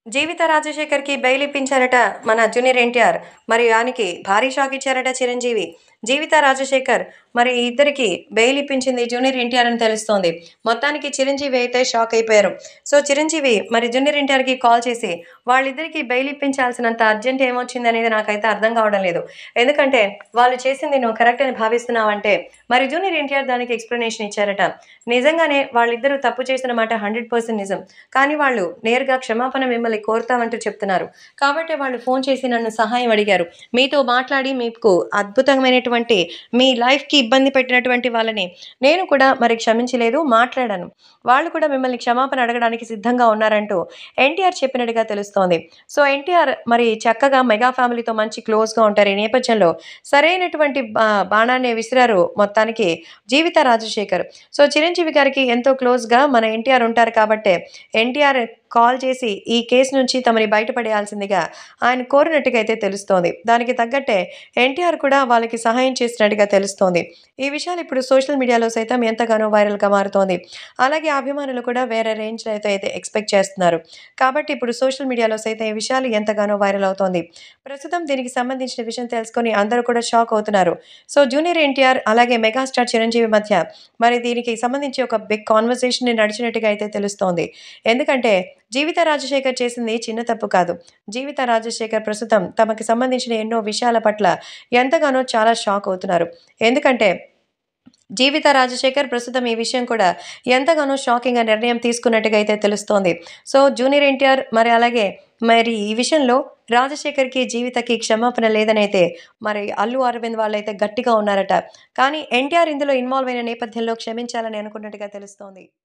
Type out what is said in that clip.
జీవిత రాజశేఖర్కి bail ఇప్పించారట మన junior NTR మరి ఆయనకి భారీ షాక్ ఇచ్చారట చిరంజీవి జీవిత రాజశేఖర్ మరి ఇద్దరికి బెయిల్ ఇప్పించింది జూనియర్ ఎన్టీఆర్ అని తెలుస్తోంది మొత్తానికి చిరంజీవి అయితే షాక్ అయిపోయారు సో చిరంజీవి మరి జూనియర్ ఎన్టీఆర్కి కాల్ చేసి వాళ్ళిద్దరికి బెయిల్ ఇప్పించాల్సినంత అర్జెంట్ ఏమొచ్చింది అనేది నాకైతే అర్థం కావడం లేదు ఎందుకంటే వాళ్ళు చేసింది నువ్వు కరెక్ట్ అని భావిస్తున్నావంటే మరి జూనియర్ ఎన్టీఆర్ దానికి ఎక్స్ప్లెనేషన్ ఇచ్చారట నిజంగానే వాళ్ళిద్దరూ తప్పు చేసిన మాట హండ్రెడ్ పర్సెంట్ నిజం కానీ వాళ్ళు నేరుగా క్షమాపణ మిమ్మల్ని కోరుతామంటూ చెప్తున్నారు కాబట్టి వాళ్ళు ఫోన్ చేసి నన్ను సహాయం అడిగారు మీతో మాట్లాడి మీకు అద్భుతమైనటువంటి మీ లైఫ్కి ఇబ్బంది పెట్టినటువంటి వాళ్ళని నేను కూడా మరి క్షమించలేదు మాట్లాడాను వాళ్ళు కూడా మిమ్మల్ని క్షమాపణ అడగడానికి సిద్ధంగా ఉన్నారంటూ ఎన్టీఆర్ చెప్పినట్టుగా తెలుస్తోంది సో ఎన్టీఆర్ మరి చక్కగా మెగా ఫ్యామిలీతో మంచి క్లోజ్గా ఉంటారు ఈ నేపథ్యంలో సరైనటువంటి బా- బాణాన్ని విసిరారు మొత్తానికి జీవిత రాజశేఖర్ సో చిరంజీవి గారికి ఎంతో క్లోజ్గా మన ఎన్టీఆర్ ఉంటారు కాబట్టే ఎన్టీఆర్ కాల్ చేసి ఈ కేసు నుంచి తమని బయటపడేయాల్సిందిగా ఆయన కోరినట్టుగా అయితే తెలుస్తోంది దానికి తగ్గట్టే ఎన్టీఆర్ కూడా వాళ్ళకి సహాయం చేసినట్టుగా తెలుస్తోంది ఈ విషయాలు ఇప్పుడు సోషల్ మీడియాలో సైతం ఎంతగానో వైరల్గా మారుతోంది అలాగే అభిమానులు కూడా వేరే రేంజ్లో అయితే అయితే ఎక్స్పెక్ట్ చేస్తున్నారు కాబట్టి ఇప్పుడు సోషల్ మీడియాలో సైతం ఈ విషయాలు ఎంతగానో వైరల్ అవుతోంది ప్రస్తుతం దీనికి సంబంధించిన విషయం తెలుసుకొని అందరూ కూడా షాక్ అవుతున్నారు సో జూనియర్ ఎన్టీఆర్ అలాగే మెగాస్టార్ చిరంజీవి మధ్య మరి దీనికి సంబంధించి ఒక బిగ్ కాన్వర్సేషన్ నడిచినట్టుగా అయితే తెలుస్తోంది ఎందుకంటే జీవిత రాజశేఖర్ చేసింది చిన్న తప్పు కాదు జీవిత రాజశేఖర్ ప్రస్తుతం తమకి సంబంధించిన ఎన్నో విషయాల పట్ల ఎంతగానో చాలా షాక్ అవుతున్నారు ఎందుకంటే జీవిత రాజశేఖర్ ప్రస్తుతం ఈ విషయం కూడా ఎంతగానో షాకింగ్ నిర్ణయం తీసుకున్నట్టుగా అయితే తెలుస్తోంది సో జూనియర్ ఎన్టీఆర్ మరి అలాగే మరి ఈ విషయంలో రాజశేఖర్కి జీవితకి క్షమాపణ లేదని అయితే మరి అల్లు అరవింద్ వాళ్ళైతే గట్టిగా ఉన్నారట కానీ ఎన్టీఆర్ ఇందులో ఇన్వాల్వ్ అయిన నేపథ్యంలో క్షమించాలని అనుకున్నట్టుగా తెలుస్తోంది